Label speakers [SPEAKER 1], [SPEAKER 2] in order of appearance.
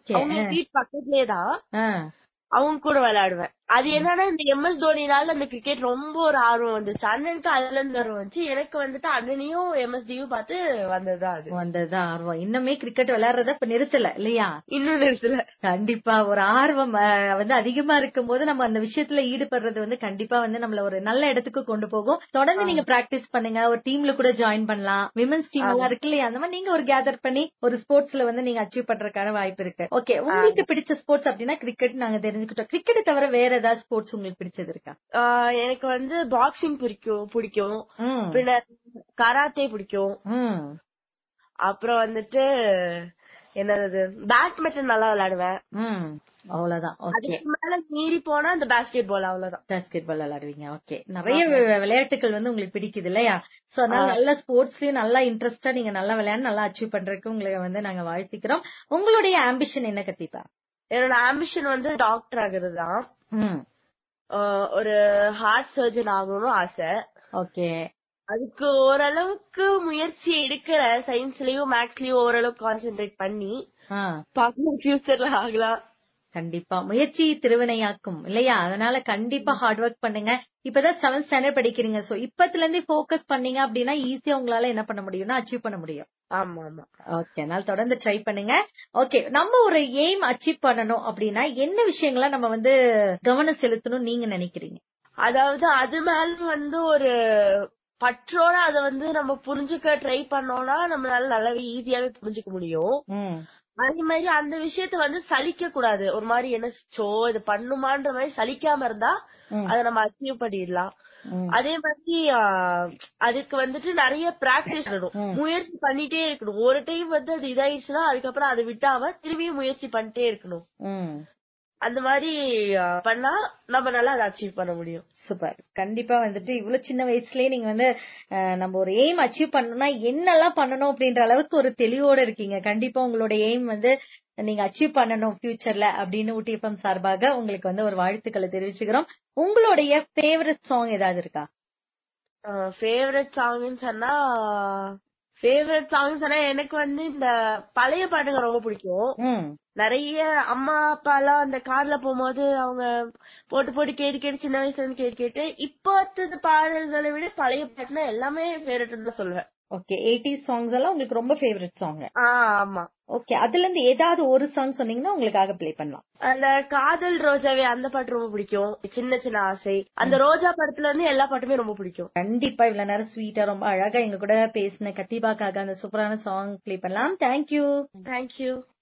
[SPEAKER 1] Okay
[SPEAKER 2] அவங்க வீட்டு பக்கத்துலயே தான்
[SPEAKER 1] ஆ
[SPEAKER 2] அவங்க கூட விளையாடுவேன் அது என்னன்னா இந்த எம்எஸ் தோனினால அந்த கிரிக்கெட் ரொம்ப ஒரு ஆர்வம் வந்துச்சு அண்ணனுக்கு அதுல இருந்து ஆர்வம் வந்துச்சு எனக்கு வந்துட்டு அண்ணனையும் எம்எஸ்டியும் பார்த்து வந்ததுதான் அது
[SPEAKER 1] வந்ததுதான் ஆர்வம் இன்னுமே கிரிக்கெட் விளையாடுறத இப்ப நிறுத்தல இல்லையா
[SPEAKER 2] இன்னும் நிறுத்தல
[SPEAKER 1] கண்டிப்பா ஒரு ஆர்வம் அஹ், வந்து அதிகமா இருக்கும் போது நம்ம அந்த விஷயத்துல ஈடுபடுறது வந்து கண்டிப்பா வந்து நம்மள ஒரு நல்ல இடத்துக்கு கொண்டு போகும் தொடர்ந்து நீங்க பிராக்டிஸ் பண்ணுங்க ஒரு டீம்ல கூட ஜாயின் பண்ணலாம் விமன்ஸ் டீம் எல்லாம் இருக்கு இல்லையா அந்த மாதிரி நீங்க ஒரு கேதர் பண்ணி ஒரு ஸ்போர்ட்ஸ்ல வந்து நீங்க அச்சீவ் பண்றதுக்கான வாய்ப்பு இருக்கு ஓகே உங்களுக்கு பிடிச்ச ஸ்போர்ட்ஸ் அப்படின்னா கிரிக்கெட் நாங்க தெரிஞ்சுக்கிட்டோம் கிரிக்கெட் தவிர வேற ஏதாவது ஸ்போர்ட்ஸ் உங்களுக்கு பிடிச்சது இருக்கா
[SPEAKER 2] ஆஹ் எனக்கு வந்து பாக்ஸிங் பிடிக்கும் பிடிக்கும்
[SPEAKER 1] ம்,
[SPEAKER 2] பின்ன கராத்தே பிடிக்கும்
[SPEAKER 1] ம்.
[SPEAKER 2] அப்புறம் வந்துட்டு என்னது பேட்மிண்டன் நல்லா விளையாடுவேன்
[SPEAKER 1] ம் அவ்வளவுதான் ஓகே
[SPEAKER 2] அதுக்கு மேல மீறி போனா அந்த பாஸ்கெட் பால் அவ்வளவுதான்
[SPEAKER 1] பாஸ்கெட் பால் விளையாடுவீங்க ஓகே நிறைய வி- விளையாட்டுகள் வந்து உங்களுக்கு பிடிக்குது இல்லையா சோ அதனால நல்ல ஸ்போர்ட்ஸ்லயும் நல்லா இன்ட்ரெஸ்டா நீங்க நல்லா விளையாண்டு நல்லா அச்சீவ் பண்றதுக்கு உங்களை வந்து நாங்க வாழ்த்திக்கிறோம் உங்களுடைய ஆம்பிஷன் என்ன கத்திப்பா
[SPEAKER 2] என்னோட ஆம்பிஷன் வந்து டாக்டர் ஆகுறது தான்
[SPEAKER 1] ம்
[SPEAKER 2] ஒரு ஹார்ட் சர்ஜன் ஆகணும்னு ஆசை
[SPEAKER 1] ஓகே
[SPEAKER 2] அதுக்கு ஓரளவுக்கு முயற்சி எடுக்கிற சயின்ஸ்லயும் மேக்ஸ்லயும் ஓரளவுக்கு கான்சென்ட்ரேட் பண்ணி
[SPEAKER 1] ஆ
[SPEAKER 2] பாக்கலாம் ஃபியூச்சர்ல ஆகலாம்
[SPEAKER 1] கண்டிப்பா முயற்சி திருவினையாக்கும் இல்லையா அதனால கண்டிப்பா ஹார்ட் ஒர்க் பண்ணுங்க இப்பதான் செவன்த் ஸ்டாண்டர்ட் படிக்கிறீங்க சோ இப்பத்துல இருந்தே ஃபோக்கஸ் பண்ணீங்க அப்படின்னா ஈஸியா உங்களால என்ன பண்ண முடியும்னா அச்சீவ் பண்ண முடியும்
[SPEAKER 2] ஆமா ஆமா
[SPEAKER 1] ஓகே அதனால தொடர்ந்து ட்ரை பண்ணுங்க ஓகே நம்ம ஒரு எய்ம் அச்சீவ் பண்ணணும் அப்படின்னா என்ன விஷயங்களை நம்ம வந்து கவனம் செலுத்தணும் நீங்க நினைக்கிறீங்க
[SPEAKER 2] அதாவது அது மேல வந்து ஒரு பற்றோட அத வந்து நம்ம புரிஞ்சுக்க ட்ரை பண்ணோம்னா நம்மளால நல்லாவே ஈஸியாவே புரிஞ்சுக்க முடியும்
[SPEAKER 1] ம்
[SPEAKER 2] அதே மாதிரி அந்த விஷயத்த வந்து சலிக்க கூடாது ஒரு மாதிரி என்ன சோ இது பண்ணுமான்ற மாதிரி சலிக்காம இருந்தா
[SPEAKER 1] ம்.
[SPEAKER 2] அத நம்ம அச்சீவ் பண்ணிடலாம்
[SPEAKER 1] ம்.
[SPEAKER 2] அதே மாதிரி ஆஹ், அதுக்கு வந்துட்டு நிறைய பிராக்டிஸ் இருக்கணும் முயற்சி பண்ணிட்டே இருக்கணும் ஒரு டைம் வந்து அது இதாயிடுச்சுன்னா அதுக்கப்புறம் அதை விட்டாம திரும்பியும் முயற்சி பண்ணிட்டே இருக்கணும்
[SPEAKER 1] ம்
[SPEAKER 2] அந்த மாதிரி ஆஹ், பண்ணா நம்ம நல்லா அதை அச்சீவ் பண்ண முடியும்
[SPEAKER 1] சூப்பர் கண்டிப்பா வந்துட்டு இவ்வளவு சின்ன வயசுலயே நீங்க வந்து அஹ், நம்ம ஒரு எய்ம் அச்சீவ் பண்ணணும்னா என்னெல்லாம் பண்ணணும் அப்படின்ற அளவுக்கு ஒரு தெளிவோட இருக்கீங்க கண்டிப்பா உங்களோட எய்ம் வந்து நீங்க அச்சீவ் பண்ணணும் ஃபியூச்சர்ல அப்படின்னு ஊட்டிஎஃப்எம் சார்பாக உங்களுக்கு வந்து ஒரு வாழ்த்துக்களை தெரிவிச்சுக்கிறோம் உங்களுடைய ஃபேவரட் சாங் ஏதாவது இருக்கா
[SPEAKER 2] ஃபேவரட் சாங்னு சொன்னா ஃபேவரட் சாங்ஸ் சொன்னா எனக்கு வந்து இந்த பழைய பாட்டுங்க ரொம்ப பிடிக்கும்
[SPEAKER 1] ம்
[SPEAKER 2] நிறைய அம்மா அப்பா எல்லாம் அந்த கார்ல போகும்போது அவங்க போட்டு போட்டு கேட்டு கேட்டு சின்ன வயசுல இருந்து கேட்டு கேட்டு இப்போ பாடல்களை விட பழைய பாட்டுனா எல்லாமே ஃபேவரட் தான் சொல்லுவேன்
[SPEAKER 1] ஓகே எயிட்டி சாங்ஸ் எல்லாம் உங்களுக்கு ரொம்ப ஃபேவரட் சாங்
[SPEAKER 2] ஆஹ் ஆமா
[SPEAKER 1] ஓகே அதுல இருந்து ஏதாவது ஒரு சாங் சொன்னீங்கன்னா உங்களுக்காக ப்ளே பண்ணலாம்
[SPEAKER 2] அந்த காதல் ரோஜாவே அந்த பாட்டு ரொம்ப பிடிக்கும் சின்ன சின்ன ஆசை அந்த ரோஜா படத்துல இருந்து எல்லா பாட்டுமே ரொம்ப பிடிக்கும்
[SPEAKER 1] கண்டிப்பா இவ்வளவு நேரம் ஸ்வீட்டா ரொம்ப அழகா எங்க கூட பேசின கத்திபாக்காக அந்த சூப்பரான சாங் ப்ளே பண்ணலாம் தேங்க்யூ
[SPEAKER 2] தேங்க்யூ